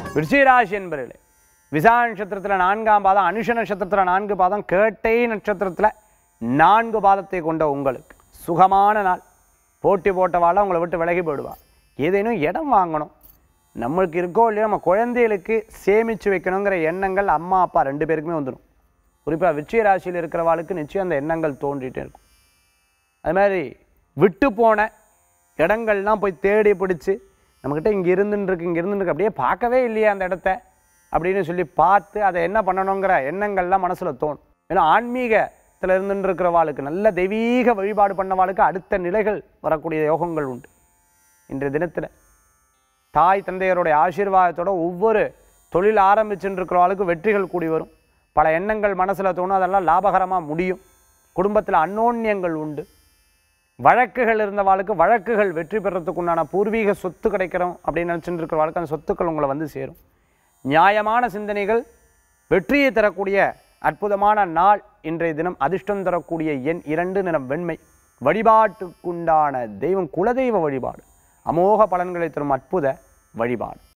விருச்சிகராசி என்பர்களே விசா நட்சத்திரத்தில் நான்காம் பாதம் அனுஷ நட்சத்திரத்தில் நான்கு பாதம் கேட்டை நட்சத்திரத்தில் நான்கு பாதத்தை கொண்ட உங்களுக்கு சுகமான நாள் போட்டி போட்டவாள் உங்களை விட்டு விலகி போயிடுவா ஏதேனும் இடம் வாங்கணும் நம்மளுக்கு இருக்கோ இல்லையோ நம்ம குழந்தைகளுக்கு சேமித்து வைக்கணுங்கிற எண்ணங்கள் அம்மா அப்பா ரெண்டு பேருக்குமே வந்துடும் குறிப்பாக விச்சய ராசியில் இருக்கிறவாளுக்கு நிச்சயம் அந்த எண்ணங்கள் தோன்றிட்டே இருக்கும் அது மாதிரி விட்டு போன இடங்கள்லாம் போய் தேடி பிடிச்சி நம்மக்கிட்ட இங்கே இருந்துருக்கு இங்கே இருந்துருக்கு அப்படியே பார்க்கவே இல்லையே அந்த இடத்த அப்படின்னு சொல்லி பார்த்து அதை என்ன பண்ணணுங்கிற எண்ணங்கள்லாம் மனசில் தோணும் ஏன்னா ஆன்மீகத்தில் இருந்துட்டு இருக்கிறவாளுக்கு நல்ல தெய்வீக வழிபாடு பண்ணவாளுக்கு அடுத்த நிலைகள் வரக்கூடிய யோகங்கள் உண்டு இன்றைய தினத்தில் தாய் தந்தையருடைய ஆசீர்வாதத்தோட ஒவ்வொரு தொழில் ஆரம்பிச்சுட்டு இருக்கிறவாளுக்கு வெற்றிகள் கூடி வரும் பல எண்ணங்கள் மனசில் தோணும் அதெல்லாம் லாபகரமாக முடியும் குடும்பத்தில் அன்னோன்யங்கள் உண்டு வழக்குகள் இருந்தவாளுக்கு வழக்குகள் வெற்றி பெறத்துக்கு உண்டான பூர்வீக சொத்து கிடைக்கிறோம் அப்படின்னு நினச்சிட்டு இருக்கிறவாளுக்கு அந்த சொத்துக்கள் உங்களை வந்து சேரும் நியாயமான சிந்தனைகள் வெற்றியை தரக்கூடிய அற்புதமான நாள் இன்றைய தினம் அதிர்ஷ்டம் தரக்கூடிய எண் இரண்டு நிறம் வெண்மை வழிபாட்டுக்குண்டான தெய்வம் குலதெய்வ வழிபாடு அமோக பலன்களை தரும் அற்புத வழிபாடு